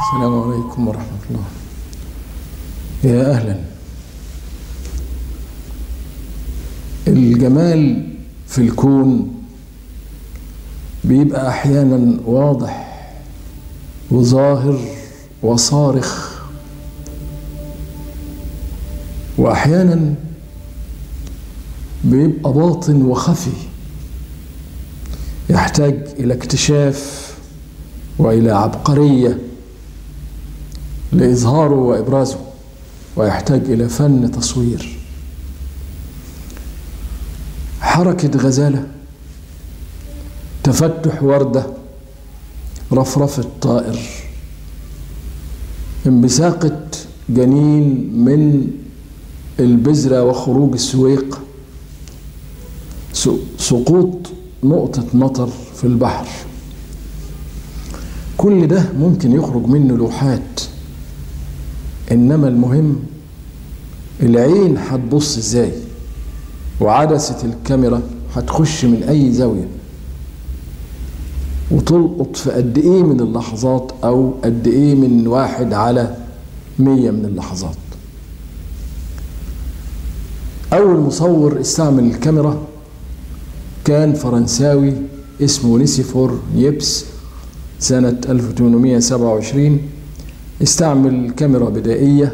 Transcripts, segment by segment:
السلام عليكم ورحمة الله يا أهلا الجمال في الكون بيبقى أحيانا واضح وظاهر وصارخ وأحيانا بيبقى باطن وخفي يحتاج إلى اكتشاف وإلى عبقرية لإظهاره وإبرازه ويحتاج إلى فن تصوير حركة غزالة تفتح وردة رفرفة طائر انبثاقة جنين من البذرة وخروج السويق سقوط نقطة مطر في البحر كل ده ممكن يخرج منه لوحات انما المهم العين هتبص ازاي وعدسة الكاميرا هتخش من اي زاوية وتلقط في قد ايه من اللحظات او قد ايه من واحد على مية من اللحظات اول مصور استعمل الكاميرا كان فرنساوي اسمه نيسيفور يبس سنة 1827 استعمل كاميرا بدائية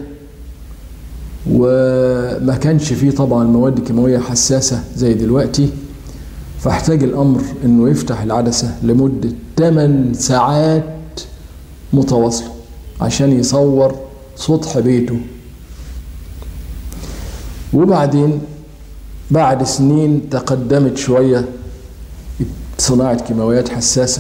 وما كانش فيه طبعا مواد كيماوية حساسة زي دلوقتي فاحتاج الأمر أنه يفتح العدسة لمدة 8 ساعات متواصلة عشان يصور سطح بيته وبعدين بعد سنين تقدمت شوية صناعة كيماويات حساسة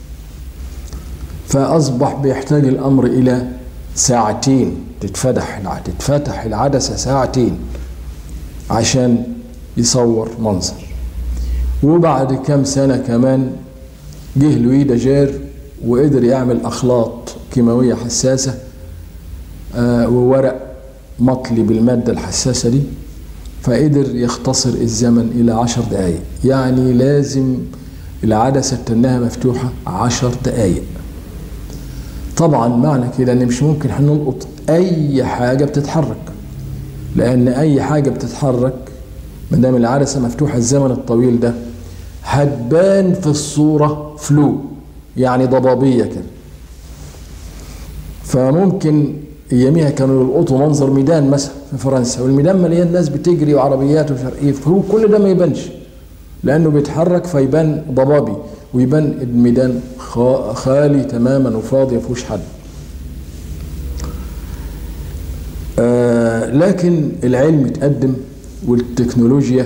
فأصبح بيحتاج الأمر إلى ساعتين تتفتح تتفتح العدسة ساعتين عشان يصور منظر وبعد كم سنة كمان جه لوي دجير وقدر يعمل أخلاط كيماوية حساسة آه وورق مطلي بالمادة الحساسة دي فقدر يختصر الزمن إلى عشر دقايق يعني لازم العدسة تنها مفتوحة عشر دقايق طبعا معنى كده ان مش ممكن هنلقط اي حاجه بتتحرك لان اي حاجه بتتحرك ما دام العدسه مفتوحه الزمن الطويل ده هتبان في الصوره فلو يعني ضبابيه كده فممكن اياميها كانوا يلقطوا منظر ميدان مثلا في فرنسا والميدان مليان ناس بتجري وعربيات ومش عارف ايه فهو كل ده ما يبانش لانه بيتحرك فيبان ضبابي ويبان الميدان خالي تماما وفاضي ما فيهوش حد آه لكن العلم اتقدم والتكنولوجيا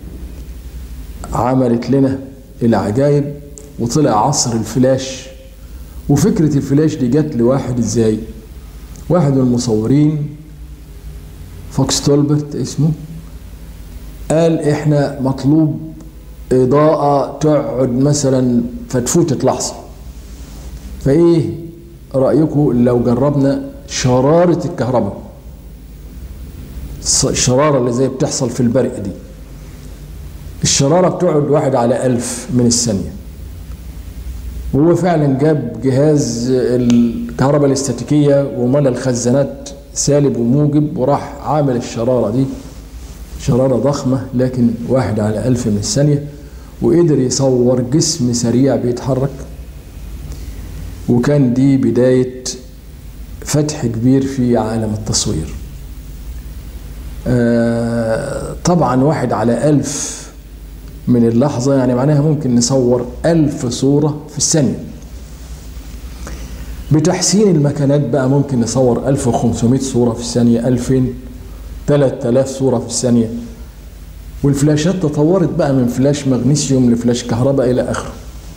عملت لنا العجائب وطلع عصر الفلاش وفكرة الفلاش دي جت لواحد ازاي واحد من المصورين فوكس تولبرت اسمه قال احنا مطلوب إضاءة تقعد مثلا فتفوتة لحظة فإيه رأيكم لو جربنا شرارة الكهرباء الشرارة اللي زي بتحصل في البرق دي الشرارة بتقعد واحد على ألف من الثانية وهو فعلا جاب جهاز الكهرباء الاستاتيكية وملى الخزانات سالب وموجب وراح عامل الشرارة دي شرارة ضخمة لكن واحد على ألف من الثانية وقدر يصور جسم سريع بيتحرك وكان دي بداية فتح كبير في عالم التصوير آه طبعا واحد على ألف من اللحظة يعني معناها ممكن نصور ألف صورة في الثانية بتحسين المكانات بقى ممكن نصور 1500 صورة في الثانية 2000 3000 صورة في الثانية والفلاشات تطورت بقى من فلاش مغنيسيوم لفلاش كهرباء إلى آخره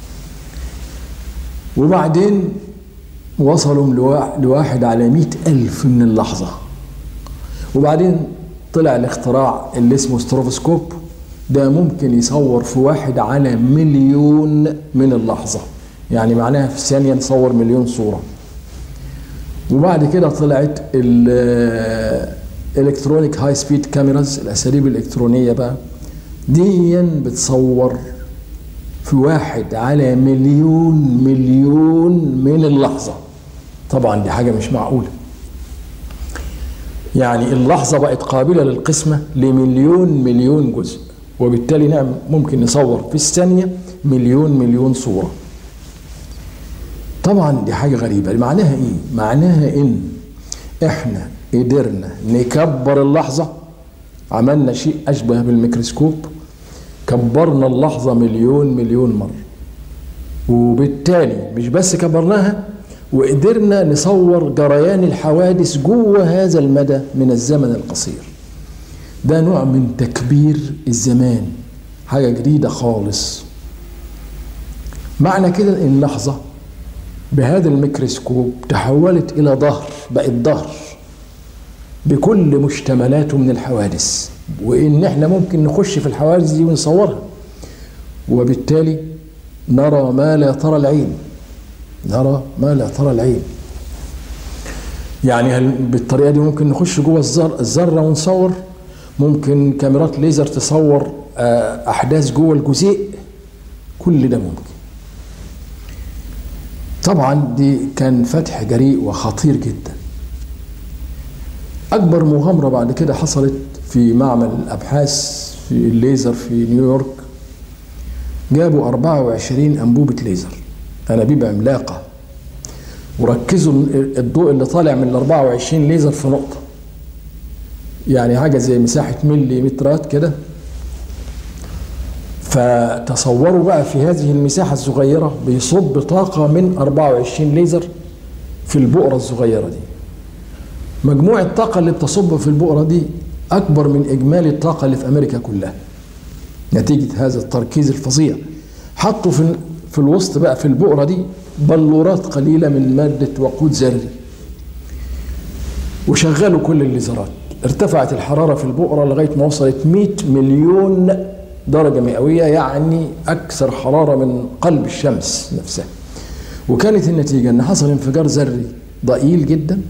وبعدين وصلوا لواحد على مئة ألف من اللحظة وبعدين طلع الاختراع اللي اسمه ستروفوسكوب ده ممكن يصور في واحد على مليون من اللحظة يعني معناها في الثانية نصور مليون صورة وبعد كده طلعت الكترونيك هاي سبيد كاميراز الاساليب الالكترونيه بقى ديا بتصور في واحد على مليون مليون من اللحظه طبعا دي حاجة مش معقولة يعني اللحظة بقت قابلة للقسمة لمليون مليون جزء وبالتالي نعم ممكن نصور في الثانية مليون مليون صورة طبعا دي حاجة غريبة معناها ايه معناها ان احنا قدرنا نكبر اللحظة عملنا شيء اشبه بالميكروسكوب كبرنا اللحظة مليون مليون مرة وبالتالي مش بس كبرناها وقدرنا نصور جريان الحوادث جوه هذا المدى من الزمن القصير ده نوع من تكبير الزمان حاجة جديدة خالص معنى كده ان اللحظة بهذا الميكروسكوب تحولت الى ظهر بقت ظهر بكل مشتملاته من الحوادث وان احنا ممكن نخش في الحوادث دي ونصورها وبالتالي نرى ما لا ترى العين نرى ما لا ترى العين يعني هل بالطريقه دي ممكن نخش جوه الذر الذره ونصور ممكن كاميرات ليزر تصور احداث جوه الجزيء كل ده ممكن طبعا دي كان فتح جريء وخطير جدا اكبر مغامره بعد كده حصلت في معمل الابحاث في الليزر في نيويورك جابوا 24 انبوبه ليزر انابيب عملاقه وركزوا الضوء اللي طالع من ال 24 ليزر في نقطه يعني حاجه زي مساحه مليمترات كده فتصوروا بقى في هذه المساحه الصغيره بيصب طاقه من 24 ليزر في البؤره الصغيره دي مجموع الطاقه اللي بتصب في البؤره دي اكبر من اجمالي الطاقه اللي في امريكا كلها نتيجه هذا التركيز الفظيع حطوا في في الوسط بقى في البؤره دي بلورات قليله من ماده وقود ذري وشغلوا كل الليزرات ارتفعت الحراره في البؤره لغايه ما وصلت 100 مليون درجه مئويه يعني اكثر حراره من قلب الشمس نفسها وكانت النتيجه ان حصل انفجار ذري ضئيل جدا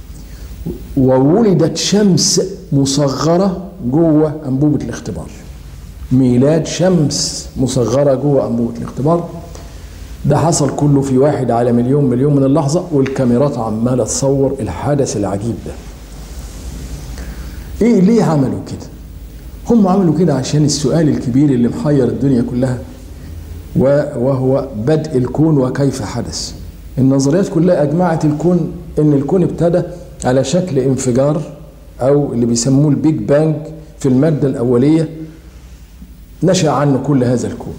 وولدت شمس مصغره جوه انبوبه الاختبار ميلاد شمس مصغره جوه انبوبه الاختبار ده حصل كله في واحد على مليون مليون من اللحظه والكاميرات عماله تصور الحدث العجيب ده ايه ليه عملوا كده هم عملوا كده عشان السؤال الكبير اللي محير الدنيا كلها وهو بدء الكون وكيف حدث النظريات كلها اجمعت الكون ان الكون ابتدى على شكل انفجار او اللي بيسموه البيج بانج في الماده الاوليه نشا عنه كل هذا الكون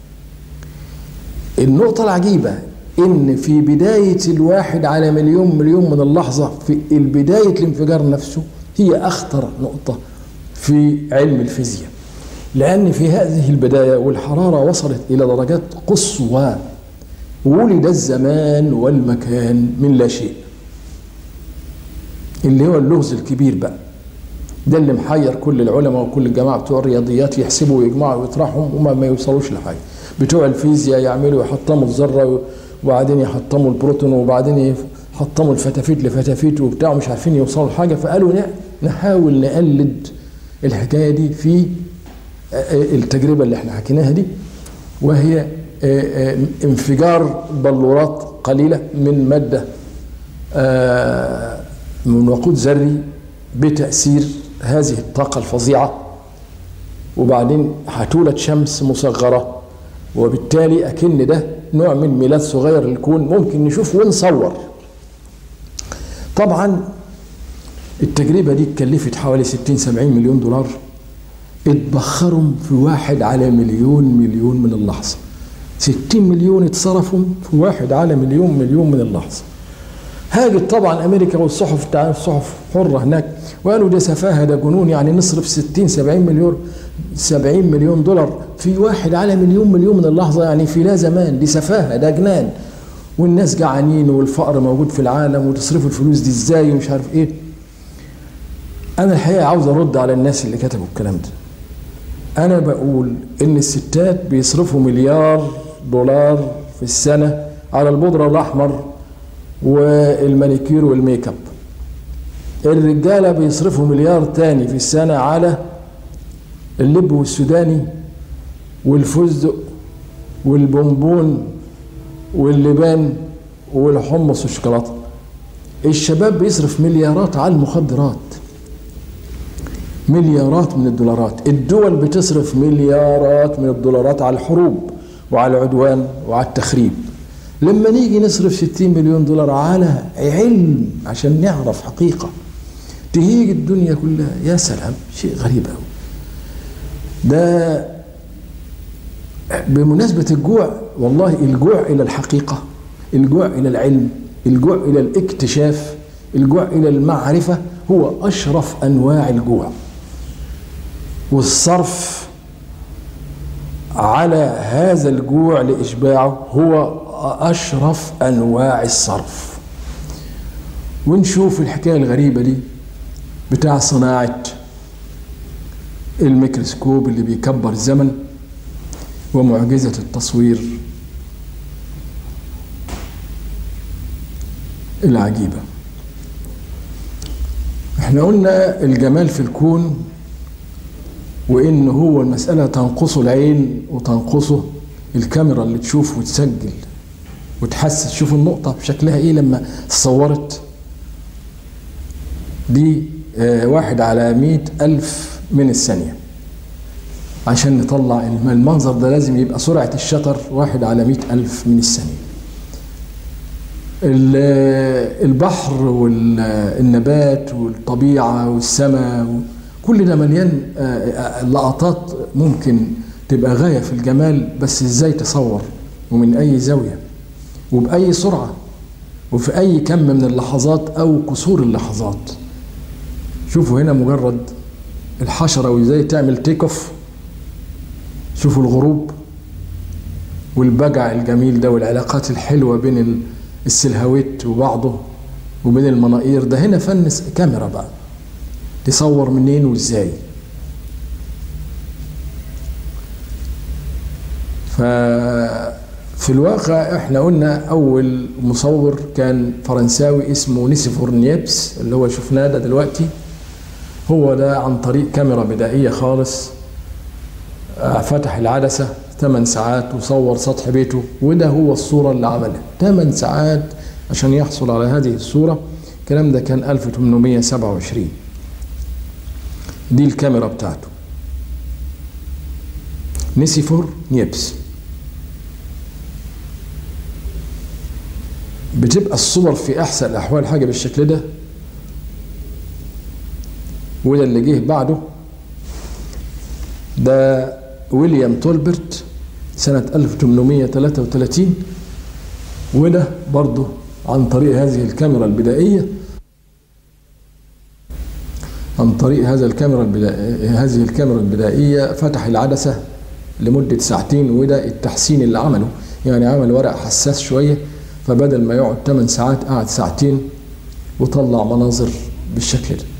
النقطة العجيبة إن في بداية الواحد على مليون مليون من اللحظة في بداية الانفجار نفسه هي أخطر نقطة في علم الفيزياء لأن في هذه البداية والحرارة وصلت إلى درجات قصوى ولد الزمان والمكان من لا شيء اللي هو اللغز الكبير بقى ده اللي محير كل العلماء وكل الجماعة بتوع الرياضيات يحسبوا ويجمعوا ويطرحوا وما ما يوصلوش لحاجة بتوع الفيزياء يعملوا يحطموا الذرة وبعدين يحطموا البروتون وبعدين يحطموا الفتافيت لفتافيت وبتاع مش عارفين يوصلوا لحاجة فقالوا نحاول نقلد الحكاية دي في التجربة اللي احنا حكيناها دي وهي انفجار بلورات قليلة من مادة من وقود ذري بتأثير هذه الطاقة الفظيعة وبعدين هتولد شمس مصغرة وبالتالي أكن ده نوع من ميلاد صغير للكون ممكن نشوف ونصور طبعا التجربة دي اتكلفت حوالي 60 70 مليون دولار اتبخروا في واحد على مليون مليون من اللحظة 60 مليون اتصرفوا في واحد على مليون مليون من اللحظة هاجت طبعا امريكا والصحف تعرف الصحف حره هناك وقالوا ده سفاهه ده جنون يعني نصرف 60 70 مليون 70 مليون دولار في واحد على مليون مليون من اللحظه يعني في لا زمان دي سفاهه ده جنان والناس جعانين والفقر موجود في العالم وتصرفوا الفلوس دي ازاي ومش عارف ايه انا الحقيقه عاوز ارد على الناس اللي كتبوا الكلام ده انا بقول ان الستات بيصرفوا مليار دولار في السنه على البودره الاحمر والمانيكير والميك اب الرجاله بيصرفوا مليار تاني في السنه على اللب والسوداني والفستق والبونبون واللبان والحمص والشوكولاته الشباب بيصرف مليارات على المخدرات مليارات من الدولارات الدول بتصرف مليارات من الدولارات على الحروب وعلى العدوان وعلى التخريب لما نيجي نصرف 60 مليون دولار على علم عشان نعرف حقيقة تهيج الدنيا كلها يا سلام شيء غريب قوي ده بمناسبة الجوع والله الجوع إلى الحقيقة الجوع إلى العلم الجوع إلى الاكتشاف الجوع إلى المعرفة هو أشرف أنواع الجوع والصرف على هذا الجوع لإشباعه هو أشرف أنواع الصرف ونشوف الحكاية الغريبة دي بتاع صناعة الميكروسكوب اللي بيكبر الزمن ومعجزة التصوير العجيبة احنا قلنا الجمال في الكون وان هو المسألة تنقصه العين وتنقصه الكاميرا اللي تشوف وتسجل وتحسس شوف النقطة بشكلها ايه لما تصورت دي اه واحد على مئة ألف من الثانية عشان نطلع المنظر ده لازم يبقى سرعة الشطر واحد على مئة ألف من الثانية البحر والنبات والطبيعة والسماء كل ده مليان لقطات ممكن تبقى غاية في الجمال بس ازاي تصور ومن أي زاوية وبأي سرعة وفي أي كم من اللحظات أو كسور اللحظات شوفوا هنا مجرد الحشرة وازاي تعمل تيك اوف شوفوا الغروب والبجع الجميل ده والعلاقات الحلوة بين السلهويت وبعضه وبين المناقير ده هنا فن كاميرا بقى تصور منين وازاي ففي الواقع احنا قلنا اول مصور كان فرنساوي اسمه نيسيفور نيبس اللي هو شفناه ده دلوقتي هو ده عن طريق كاميرا بدائية خالص فتح العدسة 8 ساعات وصور سطح بيته وده هو الصورة اللي عملها 8 ساعات عشان يحصل على هذه الصورة الكلام ده كان 1827 دي الكاميرا بتاعته نيسيفور نيبس بتبقى الصور في احسن الاحوال حاجه بالشكل ده وده اللي جه بعده ده ويليام تولبرت سنة 1833 وده برضه عن طريق هذه الكاميرا البدائية عن طريق هذا الكاميرا البدائية هذه الكاميرا البدائية فتح العدسة لمدة ساعتين وده التحسين اللي عمله يعني عمل ورق حساس شوية فبدل ما يقعد 8 ساعات قعد ساعتين وطلع مناظر بالشكل ده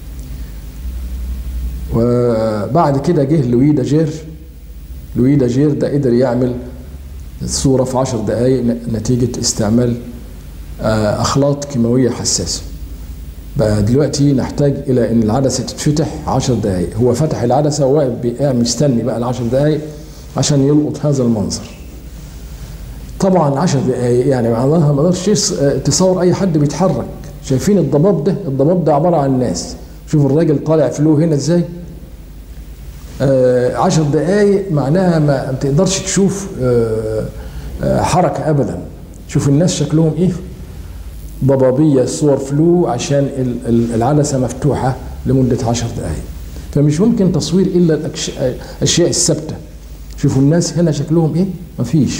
وبعد كده جه لوي داجير لوي داجير ده قدر يعمل الصورة في عشر دقايق نتيجة استعمال أخلاط كيماوية حساسة بقى دلوقتي نحتاج إلى إن العدسة تتفتح عشر دقايق هو فتح العدسة وواقف مستني بقى العشر دقايق عشان يلقط هذا المنظر طبعا عشر دقايق يعني معناها ما قدرش تصور أي حد بيتحرك شايفين الضباب ده الضباب ده عبارة عن ناس شوف الراجل طالع فلو هنا ازاي آه عشر دقايق معناها ما تقدرش تشوف آه آه حركة أبدا شوف الناس شكلهم إيه ضبابية صور فلو عشان العدسة مفتوحة لمدة عشر دقايق فمش ممكن تصوير إلا الأشياء الثابتة شوفوا الناس هنا شكلهم إيه مفيش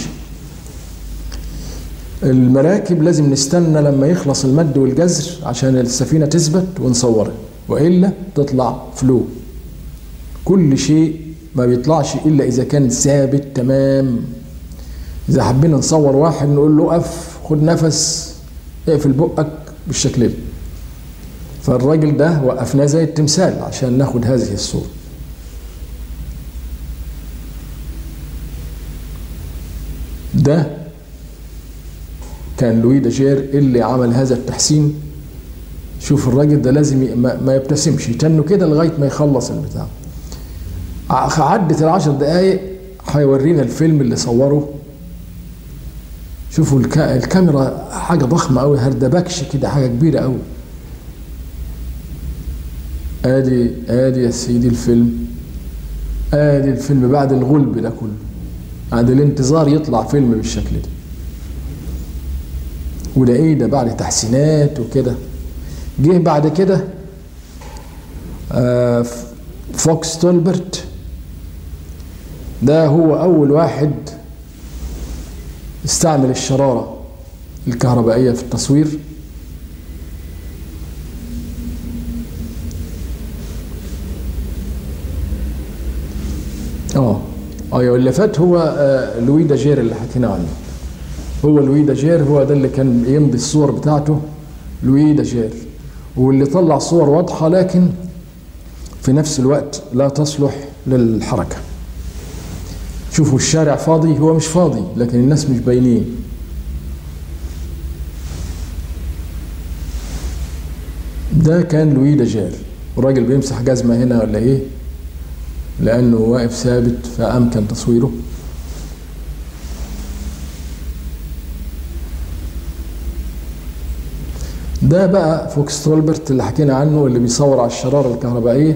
المراكب لازم نستنى لما يخلص المد والجزر عشان السفينة تثبت ونصورها وإلا تطلع فلو كل شيء ما بيطلعش إلا إذا كان ثابت تمام إذا حبينا نصور واحد نقول له قف خد نفس اقفل بقك بالشكل ده فالراجل ده وقفناه زي التمثال عشان ناخد هذه الصورة ده كان لوي داجير اللي عمل هذا التحسين شوف الراجل ده لازم ما يبتسمش يتنه كده لغايه ما يخلص البتاع عدت العشر دقايق هيورينا الفيلم اللي صوره شوفوا الك... الكاميرا حاجه ضخمه قوي هردبكش كده حاجه كبيره قوي ادي ادي يا سيدي الفيلم ادي الفيلم بعد الغلب ده كله بعد الانتظار يطلع فيلم بالشكل ده وده ايه ده بعد تحسينات وكده جه بعد كده آه فوكس تولبرت ده هو اول واحد استعمل الشرارة الكهربائية في التصوير اه ايوه اللي فات هو آه لوي داجير اللي حكينا عنه هو لوي داجير هو ده اللي كان يمضي الصور بتاعته لوي داجير واللي طلع صور واضحة لكن في نفس الوقت لا تصلح للحركة شوفوا الشارع فاضي هو مش فاضي لكن الناس مش باينين ده كان لوي داجير الراجل بيمسح جزمة هنا ولا ايه لأنه واقف ثابت فأمكن تصويره ده بقى فوكس تولبرت اللي حكينا عنه اللي بيصور على الشرارة الكهربائية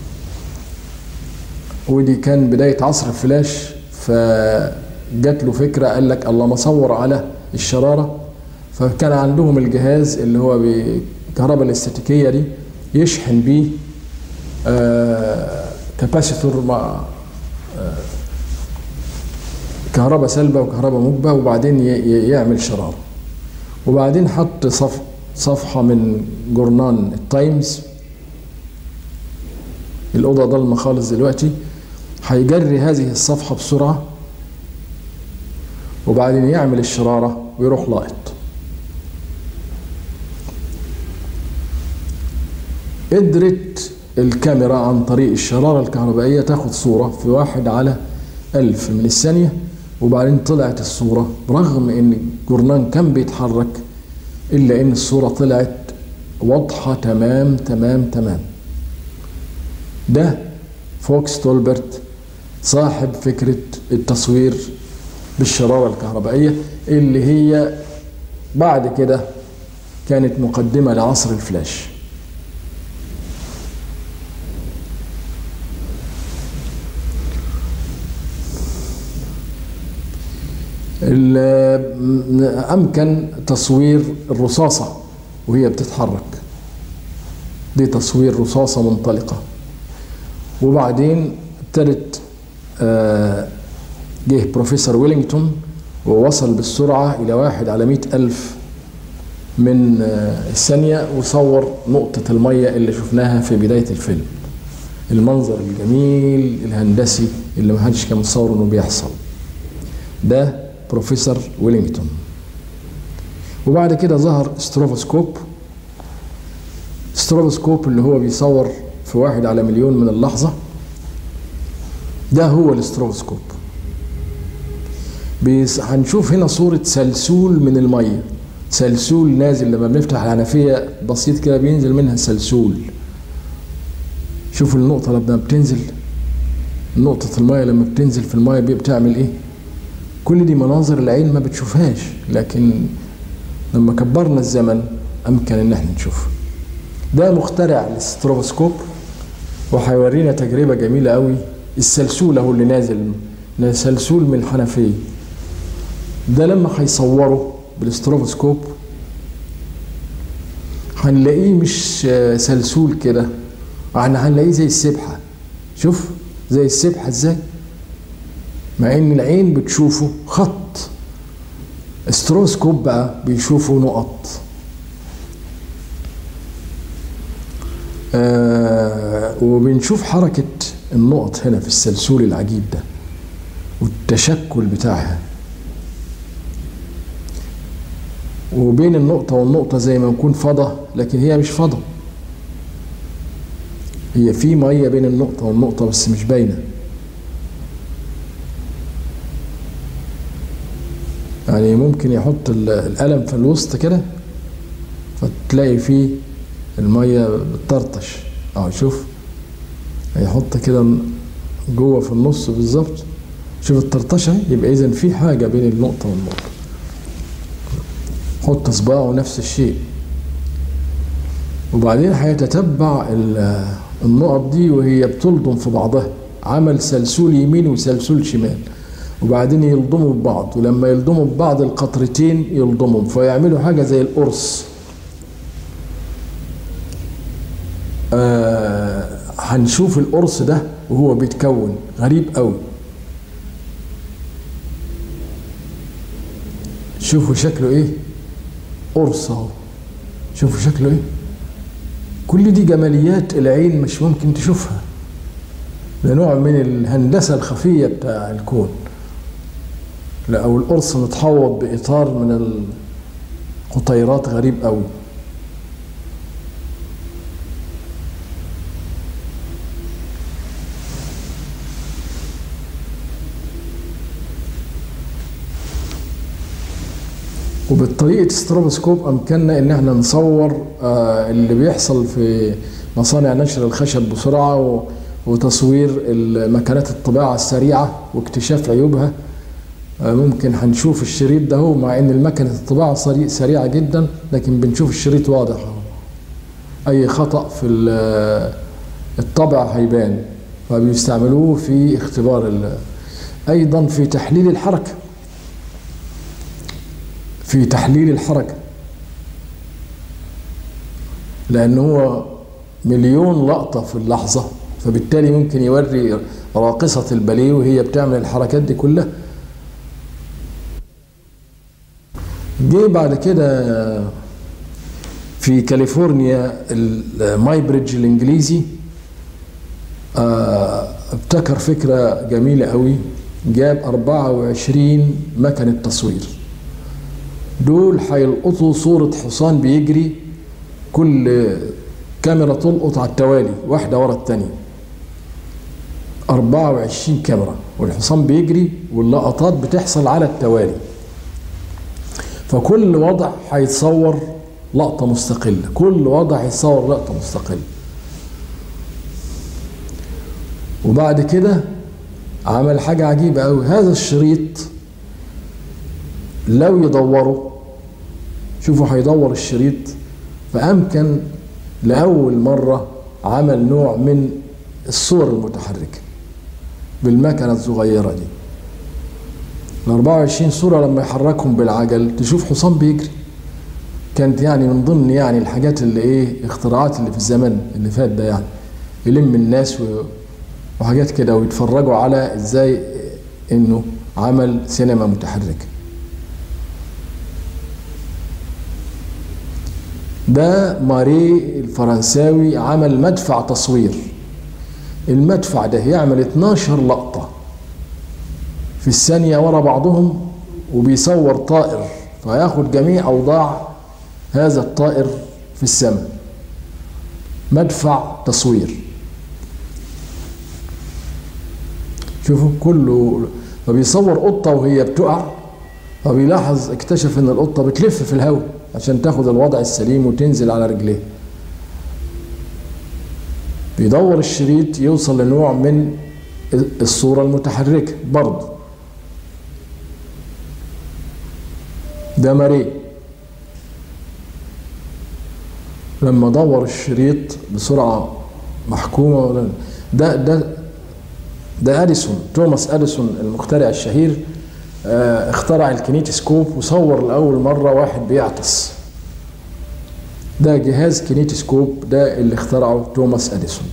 ودي كان بداية عصر الفلاش فجات له فكرة قال لك الله ما صور على الشرارة فكان عندهم الجهاز اللي هو بالكهرباء الاستاتيكية دي يشحن بيه آه كاباسيتور مع آه كهرباء سلبة وكهرباء موجبة وبعدين يعمل شرارة وبعدين حط صف صفحة من جورنان التايمز الأوضة ضلمة خالص دلوقتي هيجري هذه الصفحة بسرعة وبعدين يعمل الشرارة ويروح لاقط قدرت الكاميرا عن طريق الشرارة الكهربائية تاخد صورة في واحد على ألف من الثانية وبعدين طلعت الصورة برغم ان الجورنان كان بيتحرك الا ان الصورة طلعت واضحة تمام تمام تمام ده فوكس تولبرت صاحب فكرة التصوير بالشرارة الكهربائية اللي هي بعد كده كانت مقدمة لعصر الفلاش أمكن تصوير الرصاصة وهي بتتحرك دي تصوير رصاصة منطلقة وبعدين ابتدت جه بروفيسور ويلينغتون ووصل بالسرعة إلى واحد على مئة ألف من الثانية وصور نقطة المية اللي شفناها في بداية الفيلم المنظر الجميل الهندسي اللي محدش كان متصور انه بيحصل ده بروفيسور ويلينغتون وبعد كده ظهر ستروفوسكوب ستروفوسكوب اللي هو بيصور في واحد على مليون من اللحظة ده هو الاستروفوسكوب بيس هنشوف هنا صورة سلسول من المية سلسول نازل لما بنفتح الحنفية بسيط كده بينزل منها سلسول شوفوا النقطة لما بتنزل نقطة المية لما بتنزل في المية بتعمل ايه كل دي مناظر العين ما بتشوفهاش لكن لما كبرنا الزمن امكن ان احنا نشوفها ده مخترع للستروبوسكوب وهيورينا تجربة جميلة قوي السلسول اهو اللي نازل سلسول من الحنفية ده لما هيصوره بالاستروفوسكوب هنلاقيه مش سلسول كده احنا هنلاقيه زي السبحة شوف زي السبحة ازاي مع ان العين بتشوفه خط استروسكوب بقى بيشوفه نقط آه وبنشوف حركة النقط هنا في السلسول العجيب ده والتشكل بتاعها وبين النقطة والنقطة زي ما يكون فضة لكن هي مش فضة هي في مية بين النقطة والنقطة بس مش باينة يعني ممكن يحط القلم في الوسط كده فتلاقي فيه المية بتطرطش اه شوف هيحط كده جوه في النص بالظبط شوف الطرطشة يبقى إذا في حاجة بين النقطة والنقطة حط صباعه نفس الشيء وبعدين هيتتبع النقط دي وهي بتلضم في بعضها عمل سلسول يمين وسلسول شمال وبعدين يلضموا ببعض ولما يلضموا ببعض القطرتين يلضموا فيعملوا حاجة زي القرص آه هنشوف القرص ده وهو بيتكون غريب قوي شوفوا شكله ايه قرص اهو شوفوا شكله ايه كل دي جماليات العين مش ممكن تشوفها ده نوع من الهندسة الخفية بتاع الكون لا أو القرص متحوط بإطار من القطيرات غريب قوي وبالطريقة ستروبوسكوب أمكننا إن احنا نصور آه اللي بيحصل في مصانع نشر الخشب بسرعة وتصوير مكانات الطباعة السريعة واكتشاف عيوبها آه ممكن هنشوف الشريط ده هو مع إن المكنة الطباعة سريعة جدا لكن بنشوف الشريط واضح أي خطأ في الطبع هيبان فبيستعملوه في اختبار أيضا في تحليل الحركة في تحليل الحركة لأن هو مليون لقطة في اللحظة فبالتالي ممكن يوري راقصة الباليه وهي بتعمل الحركات دي كلها جه بعد كده في كاليفورنيا الماي بريدج الانجليزي ابتكر فكرة جميلة قوي جاب 24 مكنة تصوير دول هيلقطوا صورة حصان بيجري كل كاميرا تلقط على التوالي واحدة ورا التانية 24 كاميرا والحصان بيجري واللقطات بتحصل على التوالي فكل وضع هيتصور لقطة مستقلة كل وضع هيتصور لقطة مستقلة وبعد كده عمل حاجة عجيبة أوي هذا الشريط لو يدوروا شوفوا هيدور الشريط فأمكن لأول مرة عمل نوع من الصور المتحركة بالمكنة الصغيرة دي ال 24 صورة لما يحركهم بالعجل تشوف حصان بيجري كانت يعني من ضمن يعني الحاجات اللي ايه اختراعات اللي في الزمن اللي فات ده يعني يلم الناس وحاجات كده ويتفرجوا على ازاي انه عمل سينما متحركه ده ماري الفرنساوي عمل مدفع تصوير المدفع ده يعمل 12 لقطة في الثانية ورا بعضهم وبيصور طائر فياخد جميع أوضاع هذا الطائر في السماء مدفع تصوير شوفوا كله فبيصور قطة وهي بتقع فبيلاحظ اكتشف ان القطة بتلف في الهواء عشان تاخد الوضع السليم وتنزل على رجليه بيدور الشريط يوصل لنوع من الصورة المتحركة برضه ده ماري لما دور الشريط بسرعة محكومة ده ده ده أديسون توماس أديسون المخترع الشهير اخترع الكينيتسكوب وصور لأول مرة واحد بيعطس ده جهاز كينيتسكوب ده اللي اخترعه توماس أديسون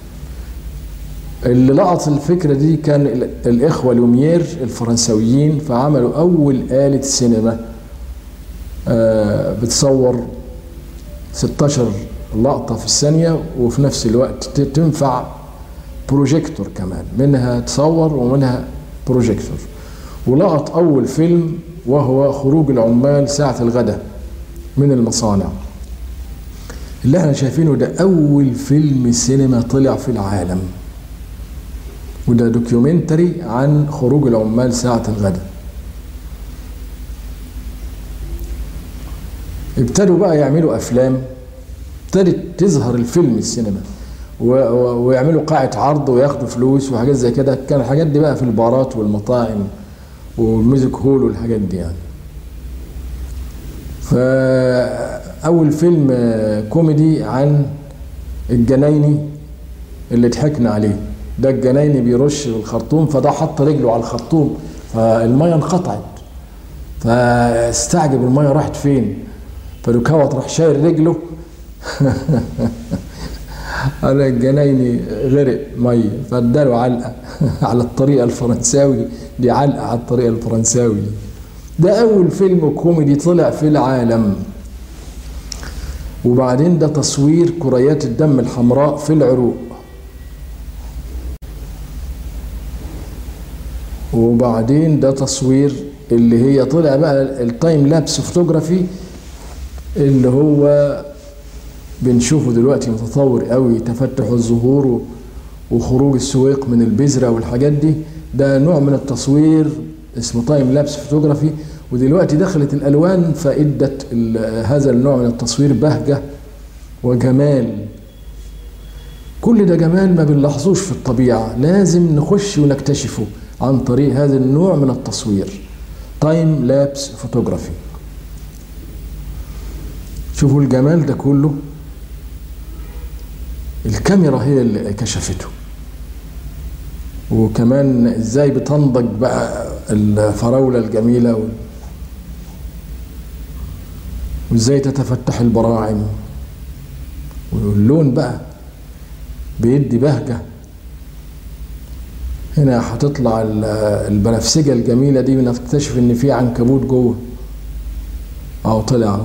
اللي لقط الفكرة دي كان الإخوة لوميير الفرنسويين فعملوا أول آلة سينما بتصور 16 لقطة في الثانية وفي نفس الوقت تنفع بروجيكتور كمان منها تصور ومنها بروجيكتور ولقط أول فيلم وهو خروج العمال ساعة الغداء من المصانع اللي احنا شايفينه ده أول فيلم سينما طلع في العالم وده دوكيومنتري عن خروج العمال ساعة الغداء ابتدوا بقى يعملوا أفلام ابتدت تظهر الفيلم السينما ويعملوا قاعة عرض وياخدوا فلوس وحاجات زي كده كان الحاجات دي بقى في البارات والمطاعم والميوزك هول والحاجات دي يعني فأول فيلم كوميدي عن الجنايني اللي ضحكنا عليه ده الجنايني بيرش الخرطوم فده حط رجله على الخرطوم فالميه انقطعت فاستعجب الميه راحت فين فلوكاوت راح شايل رجله على الجنايني غرق ميه فاداله علقه على الطريقه الفرنساوي دي علقه على الطريقه الفرنساوي ده اول فيلم كوميدي طلع في العالم وبعدين ده تصوير كريات الدم الحمراء في العروق وبعدين ده تصوير اللي هي طلع بقى التايم لابس فوتوغرافي اللي هو بنشوفه دلوقتي متطور قوي تفتح الزهور وخروج السويق من البذره والحاجات دي ده نوع من التصوير اسمه تايم لابس فوتوغرافي ودلوقتي دخلت الالوان فادت هذا النوع من التصوير بهجه وجمال كل ده جمال ما بنلاحظوش في الطبيعه لازم نخش ونكتشفه عن طريق هذا النوع من التصوير تايم لابس فوتوغرافي شوفوا الجمال ده كله الكاميرا هي اللي كشفته وكمان ازاي بتنضج بقى الفراولة الجميلة وازاي تتفتح البراعم واللون بقى بيدي بهجة هنا هتطلع البنفسجة الجميلة دي ونكتشف ان في عنكبوت جوه اهو طلع اهو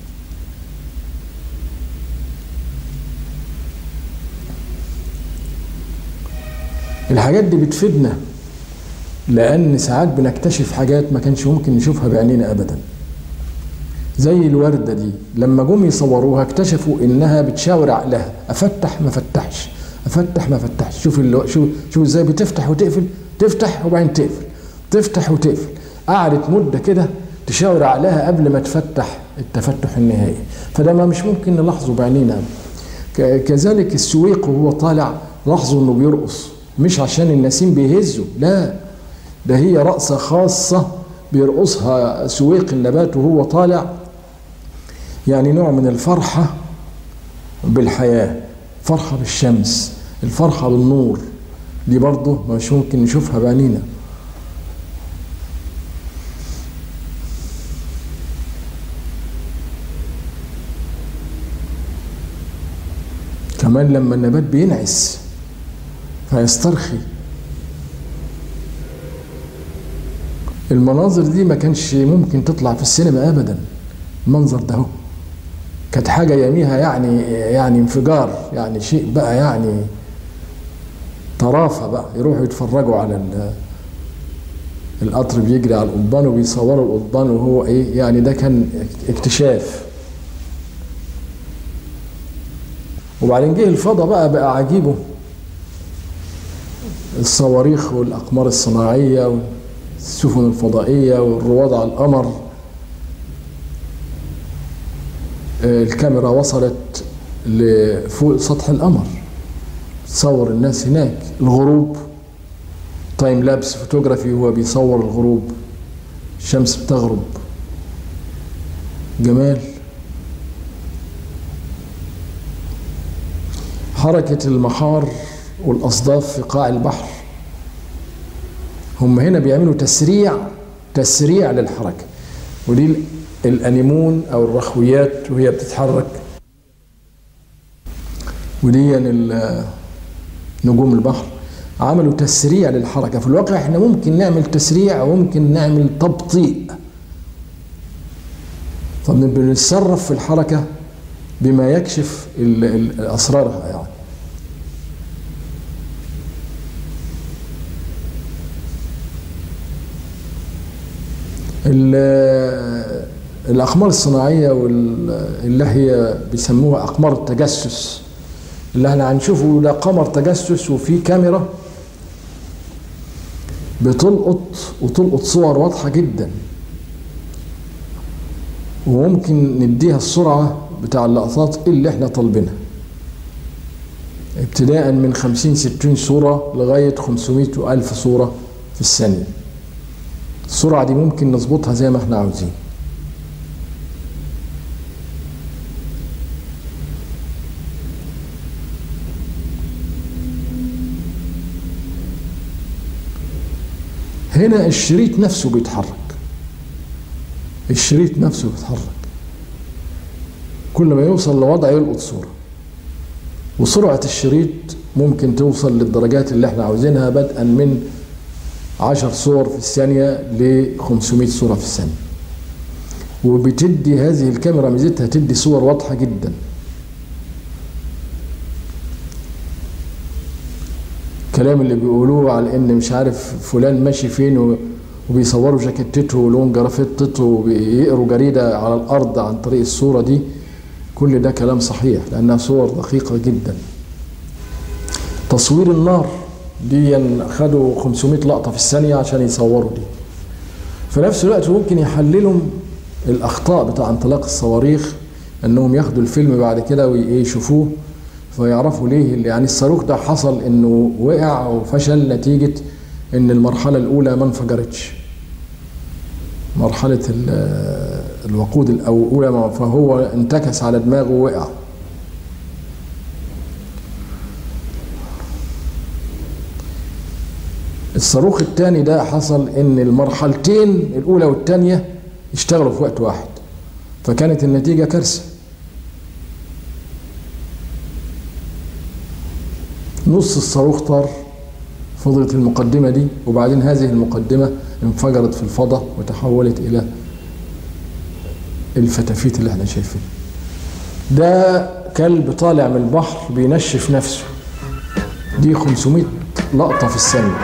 الحاجات دي بتفيدنا لان ساعات بنكتشف حاجات ما كانش ممكن نشوفها بعينينا ابدا زي الوردة دي لما جم يصوروها اكتشفوا انها بتشاور عقلها افتح ما فتحش افتح ما فتحش شوف اللي شوف شوف ازاي بتفتح وتقفل تفتح وبعدين تقفل تفتح وتقفل قعدت مده كده تشاور عقلها قبل ما تفتح التفتح النهائي فده ما مش ممكن نلاحظه بعينينا كذلك السويق وهو طالع لاحظوا انه بيرقص مش عشان النسيم بيهزه لا ده هي رقصة خاصة بيرقصها سويق النبات وهو طالع يعني نوع من الفرحة بالحياة فرحة بالشمس الفرحة بالنور دي برضه مش ممكن نشوفها بعينينا كمان لما النبات بينعس فيسترخي المناظر دي ما كانش ممكن تطلع في السينما ابدا المنظر ده هو كانت حاجة يميها يعني يعني انفجار يعني شيء بقى يعني طرافة بقى يروحوا يتفرجوا على القطر بيجري على القضبان وبيصوروا القضبان وهو ايه يعني ده كان اكتشاف وبعدين جه الفضاء بقى بقى عجيبه الصواريخ والأقمار الصناعية والسفن الفضائية والرواد على القمر الكاميرا وصلت لفوق سطح القمر تصور الناس هناك الغروب تايم لابس فوتوغرافي هو بيصور الغروب الشمس بتغرب جمال حركة المحار والأصداف في قاع البحر هم هنا بيعملوا تسريع تسريع للحركة ودي الأنيمون أو الرخويات وهي بتتحرك ودي نجوم البحر عملوا تسريع للحركة في الواقع احنا ممكن نعمل تسريع وممكن نعمل تبطيء فبنتصرف في الحركة بما يكشف أسرارها يعني الأقمار الصناعية اللي هي بيسموها أقمار التجسس اللي احنا هنشوفه ده قمر تجسس وفي كاميرا بتلقط وتلقط صور واضحة جدا وممكن نديها السرعة بتاع اللقطات اللي احنا طالبينها ابتداء من 50 60 صورة لغاية 500 وألف صورة في الثانية السرعة دي ممكن نظبطها زي ما احنا عاوزين هنا الشريط نفسه بيتحرك الشريط نفسه بيتحرك كل ما يوصل لوضع يلقط صورة وسرعة الشريط ممكن توصل للدرجات اللي احنا عاوزينها بدءا من 10 صور في الثانية ل 500 صورة في الثانية وبتدي هذه الكاميرا ميزتها تدي صور واضحة جدا الكلام اللي بيقولوه على ان مش عارف فلان ماشي فين وبيصوروا جاكيتته ولون جرافيتته وبيقروا جريدة على الأرض عن طريق الصورة دي كل ده كلام صحيح لأنها صور دقيقة جدا تصوير النار دي خدوا 500 لقطة في الثانية عشان يصوروا دي في نفس الوقت ممكن يحللوا الأخطاء بتاع انطلاق الصواريخ انهم ياخدوا الفيلم بعد كده ويشوفوه فيعرفوا ليه يعني الصاروخ ده حصل انه وقع وفشل نتيجة ان المرحلة الاولى ما انفجرتش مرحلة الوقود الاولى فهو انتكس على دماغه ووقع الصاروخ الثاني ده حصل ان المرحلتين الاولى والثانيه اشتغلوا في وقت واحد فكانت النتيجه كارثه نص الصاروخ طار فضلت المقدمه دي وبعدين هذه المقدمه انفجرت في الفضاء وتحولت الى الفتافيت اللي احنا شايفينها ده كلب طالع من البحر بينشف نفسه دي 500 لقطه في الثانيه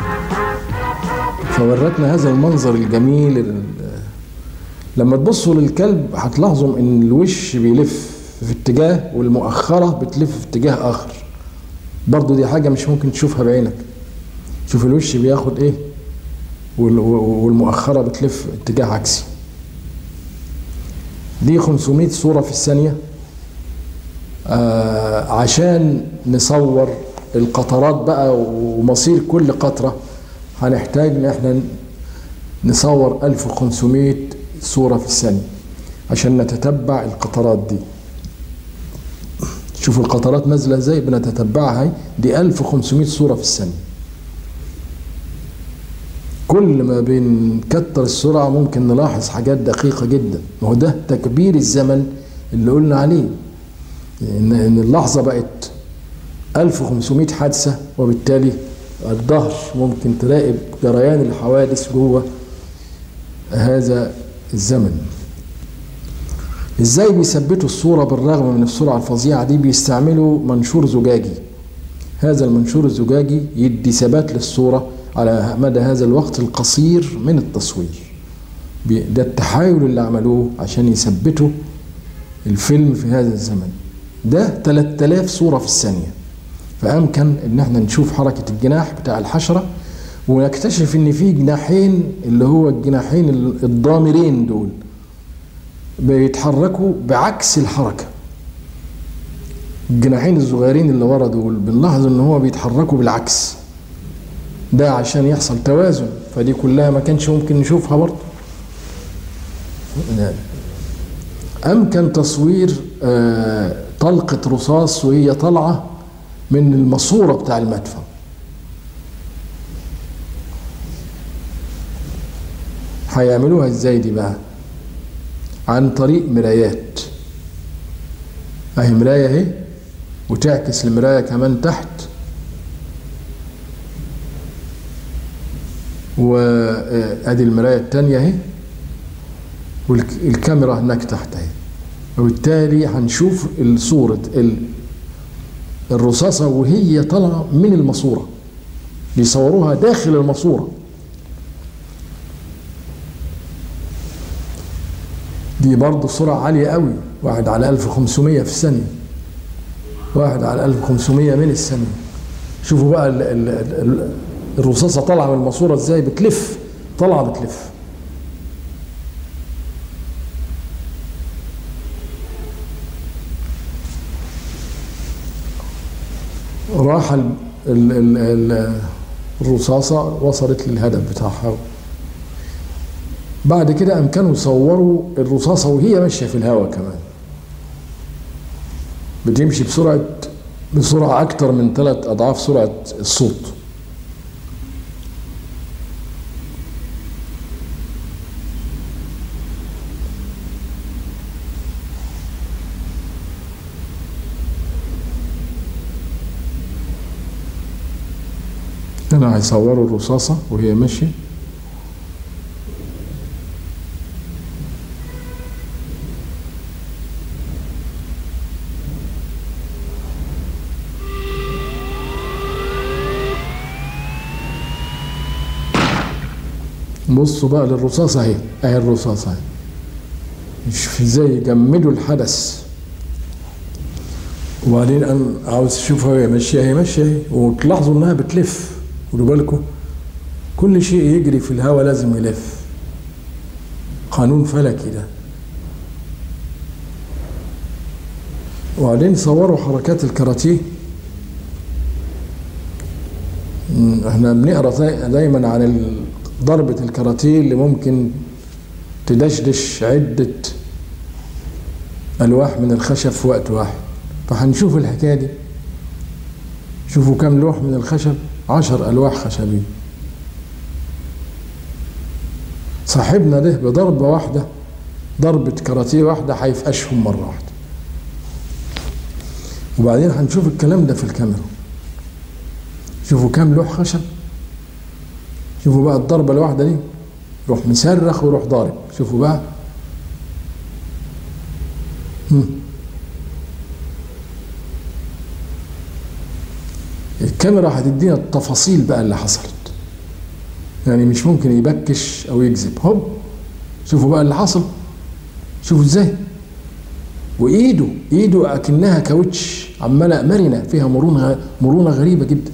فورتنا هذا المنظر الجميل لما تبصوا للكلب هتلاحظوا ان الوش بيلف في اتجاه والمؤخرة بتلف في اتجاه اخر برضو دي حاجة مش ممكن تشوفها بعينك شوف الوش بياخد ايه والمؤخرة بتلف اتجاه عكسي دي 500 صورة في الثانية آه عشان نصور القطرات بقى ومصير كل قطره هنحتاج ان احنا نصور 1500 صورة في الثانية عشان نتتبع القطرات دي شوفوا القطرات نازلة ازاي بنتتبعها دي 1500 صورة في الثانية كل ما بنكتر السرعة ممكن نلاحظ حاجات دقيقة جدا ما هو ده تكبير الزمن اللي قلنا عليه ان اللحظة بقت 1500 حادثة وبالتالي الظهر ممكن تراقب جريان الحوادث جوه هذا الزمن ازاي بيثبتوا الصورة بالرغم من السرعة الفظيعة دي بيستعملوا منشور زجاجي هذا المنشور الزجاجي يدي ثبات للصورة على مدى هذا الوقت القصير من التصوير ده التحايل اللي عملوه عشان يثبتوا الفيلم في هذا الزمن ده 3000 صورة في الثانية فامكن ان احنا نشوف حركه الجناح بتاع الحشره ونكتشف ان في جناحين اللي هو الجناحين الضامرين دول بيتحركوا بعكس الحركه الجناحين الصغيرين اللي ورا دول بنلاحظ ان هو بيتحركوا بالعكس ده عشان يحصل توازن فدي كلها ما كانش ممكن نشوفها برضه امكن تصوير طلقه رصاص وهي طالعه من الماسورة بتاع المدفع هيعملوها ازاي دي بقى عن طريق مرايات اهي مراية اهي وتعكس المراية كمان تحت وادي المراية التانية اهي والكاميرا هناك تحت اهي وبالتالي هنشوف الصورة الرصاصة وهي طالعة من الماسورة بيصوروها داخل الماسورة دي برضه سرعة عالية قوي واحد على 1500 في الثانية واحد على 1500 من الثانية شوفوا بقى ال ال ال الرصاصة طالعة من الماسورة ازاي بتلف طالعة بتلف راح ال ال ال ال الرصاصة وصلت للهدف بتاعها بعد كده أمكنوا يصوروا الرصاصة وهي ماشية في الهواء كمان بتمشي بسرعة بسرعة أكتر من ثلاث أضعاف سرعة الصوت هنا هيصوروا الرصاصة وهي ماشية بصوا بقى للرصاصة اهي اهي الرصاصة اهي شوف ازاي يجمدوا الحدث وبعدين انا عاوز اشوفها هي ماشيه هي ماشيه اهي وتلاحظوا انها بتلف خدوا بالكم كل شيء يجري في الهواء لازم يلف قانون فلكي ده وبعدين صوروا حركات الكاراتيه احنا بنقرا دايما عن ضربة الكاراتيه اللي ممكن تدشدش عدة ألواح من الخشب في وقت واحد فهنشوف الحكاية دي شوفوا كم لوح من الخشب عشر ألواح خشبية صاحبنا ده بضربة واحدة ضربة كاراتيه واحدة هيفقشهم مرة واحدة وبعدين هنشوف الكلام ده في الكاميرا شوفوا كم لوح خشب شوفوا بقى الضربة الواحدة دي يروح مصرخ ويروح ضارب شوفوا بقى هم. الكاميرا هتدينا التفاصيل بقى اللي حصلت يعني مش ممكن يبكش او يكذب هوب شوفوا بقى اللي حصل شوفوا ازاي وايده ايده اكنها كاوتش عماله مرنه فيها مرونه مرونه غريبه جدا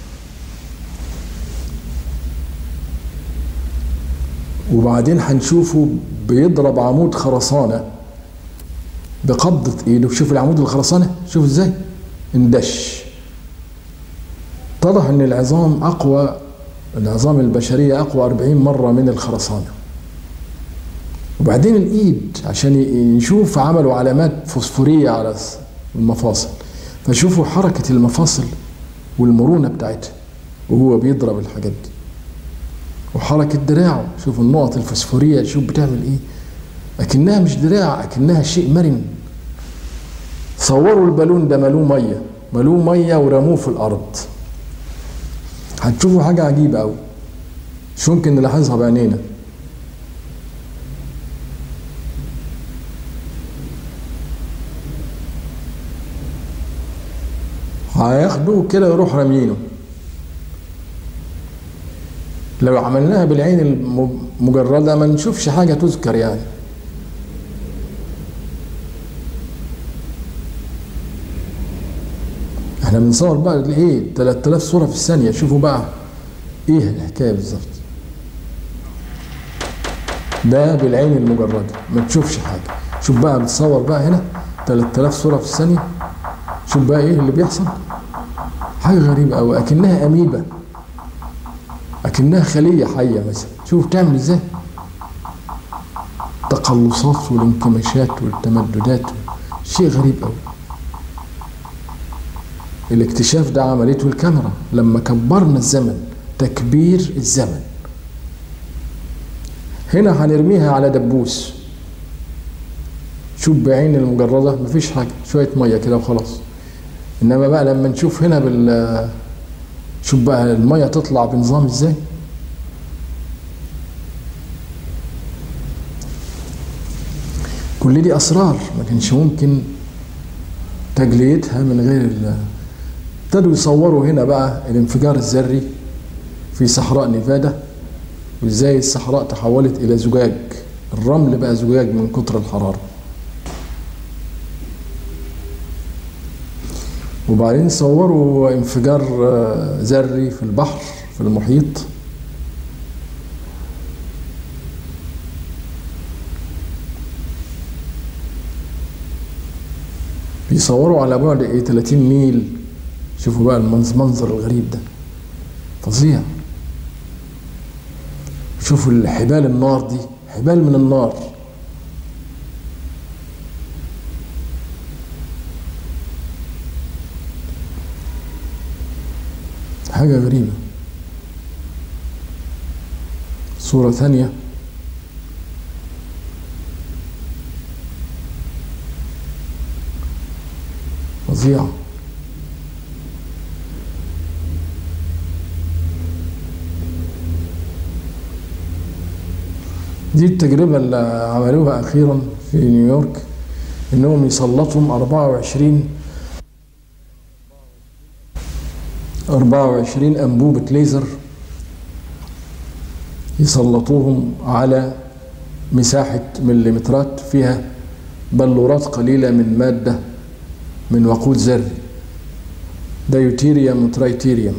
وبعدين هنشوفه بيضرب عمود خرسانه بقبضه ايده شوف العمود الخرسانه شوف ازاي اندش اتضح ان العظام اقوى العظام البشريه اقوى 40 مره من الخرسانه وبعدين الايد عشان نشوف عملوا علامات فوسفوريه على المفاصل فشوفوا حركه المفاصل والمرونه بتاعتها وهو بيضرب الحاجات دي وحركه دراعه شوفوا النقط الفوسفوريه شوف بتعمل ايه اكنها مش دراع اكنها شيء مرن صوروا البالون ده ملوه ميه ملوه ميه ورموه في الارض هتشوفوا حاجه عجيبه قوي مش ممكن نلاحظها بعينينا هياخدوه كده ويروح راميينه لو عملناها بالعين المجردة ما نشوفش حاجة تذكر يعني احنا بنصور بقى ايه 3000 صورة في الثانية شوفوا بقى ايه الحكاية بالظبط ده بالعين المجردة ما تشوفش حاجة شوف بقى بتصور بقى هنا 3000 صورة في الثانية شوف بقى ايه اللي بيحصل حاجة غريبة أوي أكنها أميبا أكنها خلية حية مثلا شوف تعمل ازاي التقلصات والانكماشات والتمددات شيء غريب أوي الاكتشاف ده عملته الكاميرا لما كبرنا الزمن تكبير الزمن هنا هنرميها على دبوس شوف بعين المجردة مفيش حاجة شوية مية كده وخلاص إنما بقى لما نشوف هنا بال شوف بقى المية تطلع بنظام ازاي كل دي أسرار ما كانش ممكن تجليتها من غير ال ابتدوا يصوروا هنا بقى الانفجار الذري في صحراء نيفادا وازاي الصحراء تحولت إلى زجاج الرمل بقى زجاج من كتر الحرارة وبعدين صوروا انفجار ذري في البحر في المحيط بيصوروا على بعد ايه 30 ميل شوفوا بقى المنظر الغريب ده فظيع شوفوا الحبال النار دي حبال من النار حاجة غريبة صورة ثانية فظيعة دي التجربة اللي عملوها أخيرا في نيويورك إنهم يسلطهم 24 24 أنبوبة ليزر يسلطوهم على مساحة مليمترات فيها بلورات قليلة من مادة من وقود ذري ديوتيريوم وترايتيريوم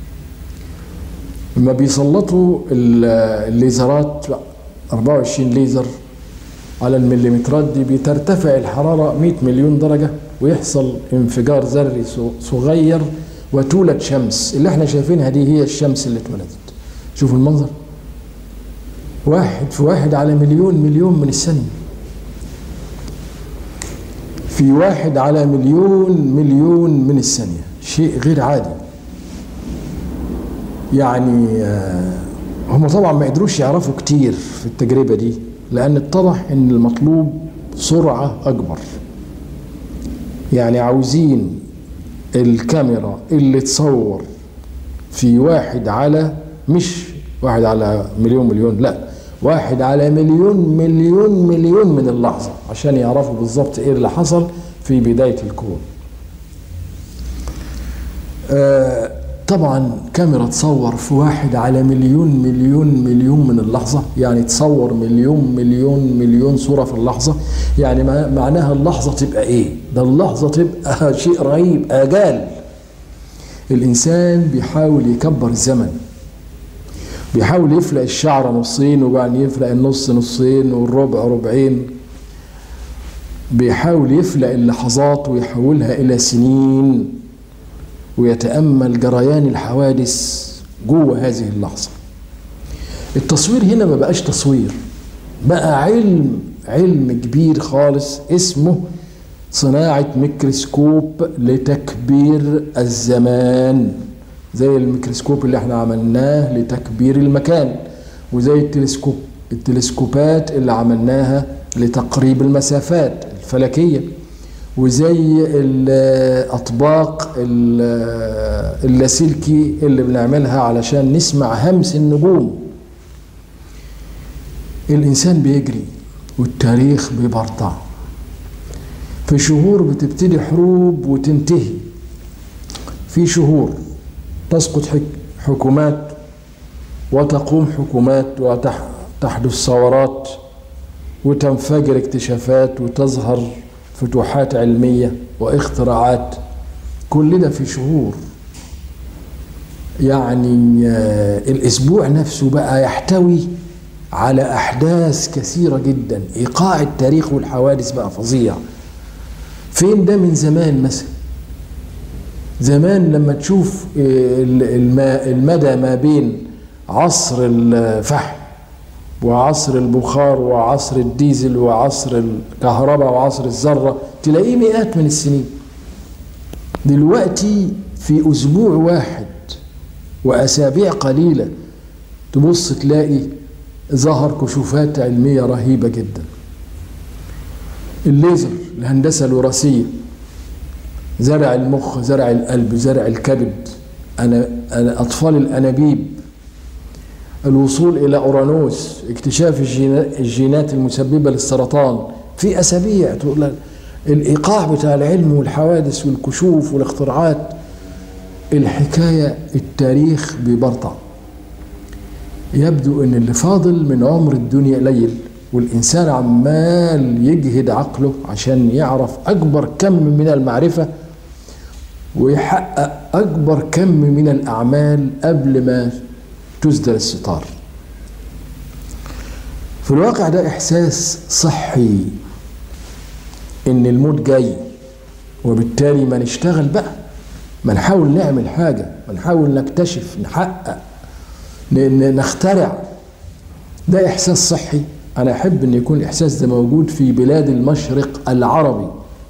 لما بيسلطوا الليزرات 24 ليزر على المليمترات دي بترتفع الحرارة 100 مليون درجة ويحصل انفجار ذري صغير وتولد شمس اللي احنا شايفينها دي هي الشمس اللي اتولدت شوفوا المنظر واحد في واحد على مليون مليون من الثانية في واحد على مليون مليون من الثانية شيء غير عادي يعني هم طبعا ما قدروش يعرفوا كتير في التجربة دي لأن اتضح إن المطلوب سرعة أكبر يعني عاوزين الكاميرا اللي تصور في واحد على مش واحد على مليون مليون لا واحد على مليون مليون مليون من اللحظة عشان يعرفوا بالظبط ايه اللي حصل في بداية الكون آه طبعا كاميرا تصور في واحد على مليون مليون مليون من اللحظة يعني تصور مليون مليون مليون صورة في اللحظة يعني معناها اللحظة تبقى ايه ده اللحظة تبقى شيء رهيب آجال الإنسان بيحاول يكبر الزمن بيحاول يفلق الشعر نصين وبعدين يفلق النص نصين والربع ربعين بيحاول يفلق اللحظات ويحولها إلى سنين ويتأمل جريان الحوادث جوه هذه اللحظة التصوير هنا ما بقاش تصوير بقى علم علم كبير خالص اسمه صناعة ميكروسكوب لتكبير الزمان زي الميكروسكوب اللي احنا عملناه لتكبير المكان وزي التلسكوب التلسكوبات اللي عملناها لتقريب المسافات الفلكيه وزي الاطباق اللاسلكي اللي بنعملها علشان نسمع همس النجوم الانسان بيجري والتاريخ بيبرطع في شهور بتبتدي حروب وتنتهي في شهور تسقط حكومات وتقوم حكومات وتحدث ثورات وتنفجر اكتشافات وتظهر فتوحات علميه واختراعات كل ده في شهور يعني الاسبوع نفسه بقى يحتوي على احداث كثيره جدا ايقاع التاريخ والحوادث بقى فظيع فين ده من زمان مثلا زمان لما تشوف المدى ما بين عصر الفحم وعصر البخار وعصر الديزل وعصر الكهرباء وعصر الذرة تلاقيه مئات من السنين دلوقتي في أسبوع واحد وأسابيع قليلة تبص تلاقي ظهر كشوفات علمية رهيبة جدا الليزر الهندسة الوراثية زرع المخ زرع القلب زرع الكبد أنا, أنا أطفال الأنابيب الوصول إلى أورانوس اكتشاف الجينات المسببة للسرطان في أسابيع تقول الإيقاع بتاع العلم والحوادث والكشوف والاختراعات الحكاية التاريخ ببرطع يبدو أن اللي فاضل من عمر الدنيا قليل والإنسان عمال يجهد عقله عشان يعرف أكبر كم من المعرفة ويحقق أكبر كم من الأعمال قبل ما تسدل الستار في الواقع ده إحساس صحي إن الموت جاي وبالتالي ما نشتغل بقى ما نحاول نعمل حاجة ما نحاول نكتشف نحقق نخترع ده إحساس صحي أنا أحب أن يكون الإحساس ده موجود في بلاد المشرق العربي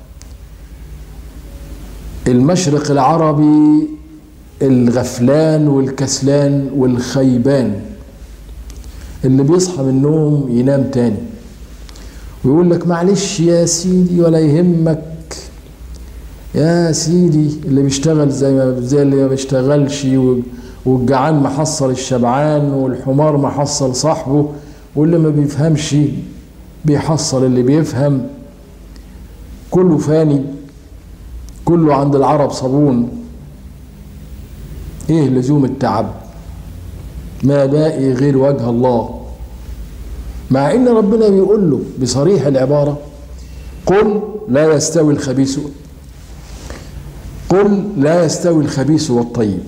المشرق العربي الغفلان والكسلان والخيبان اللي بيصحى من النوم ينام تاني ويقول لك معلش يا سيدي ولا يهمك يا سيدي اللي بيشتغل زي ما زي اللي ما بيشتغلش والجعان محصل الشبعان والحمار محصل صاحبه واللي ما بيفهمش بيحصل اللي بيفهم كله فاني كله عند العرب صابون ايه لزوم التعب ما باقي غير وجه الله مع ان ربنا بيقول له بصريح العباره قل لا يستوي الخبيث قل لا يستوي الخبيث والطيب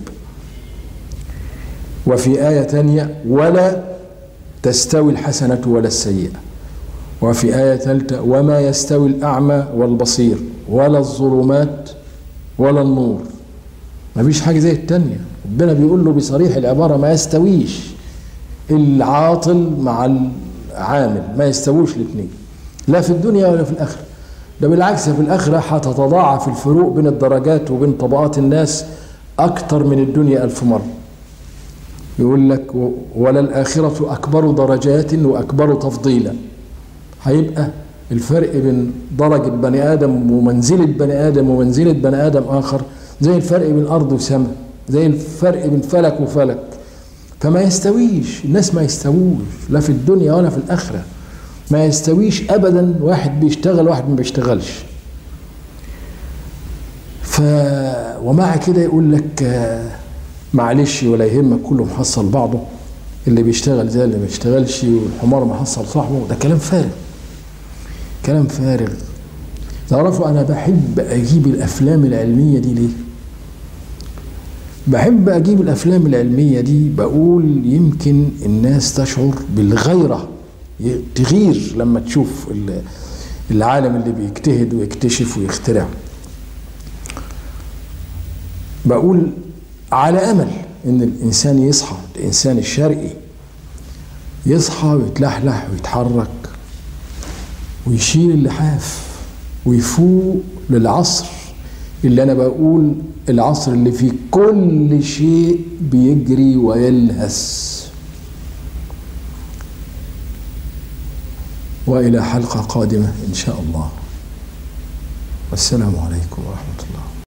وفي آية تانية ولا تستوي الحسنة ولا السيئة وفي آية ثالثة وما يستوي الأعمى والبصير ولا الظلمات ولا النور ما فيش حاجة زي التانية ربنا بيقول له بصريح العبارة ما يستويش العاطل مع العامل ما يستووش الاثنين لا في الدنيا ولا في الآخرة ده بالعكس في الآخرة هتتضاعف الفروق بين الدرجات وبين طبقات الناس أكتر من الدنيا ألف مرة يقول لك ولا الآخرة أكبر درجات وأكبر تفضيلا هيبقى الفرق بين درجة بني آدم ومنزلة بني آدم ومنزلة بني آدم آخر زي الفرق بين أرض وسماء زي الفرق بين فلك وفلك فما يستويش الناس ما يستووش لا في الدنيا ولا في الآخرة ما يستويش أبدا واحد بيشتغل واحد ما بيشتغلش ف ومع كده يقول لك معلش ولا يهمك كله محصل بعضه اللي بيشتغل زي اللي ما بيشتغلش والحمار محصل صاحبه ده كلام فارغ كلام فارغ تعرفوا انا بحب اجيب الافلام العلميه دي ليه بحب اجيب الافلام العلميه دي بقول يمكن الناس تشعر بالغيره تغير لما تشوف العالم اللي بيجتهد ويكتشف ويخترع بقول على امل ان الانسان يصحى الانسان الشرقي يصحى ويتلحلح ويتحرك ويشيل اللحاف ويفوق للعصر اللي انا بقول العصر اللي فيه كل شيء بيجري ويلهث والى حلقه قادمه ان شاء الله والسلام عليكم ورحمه الله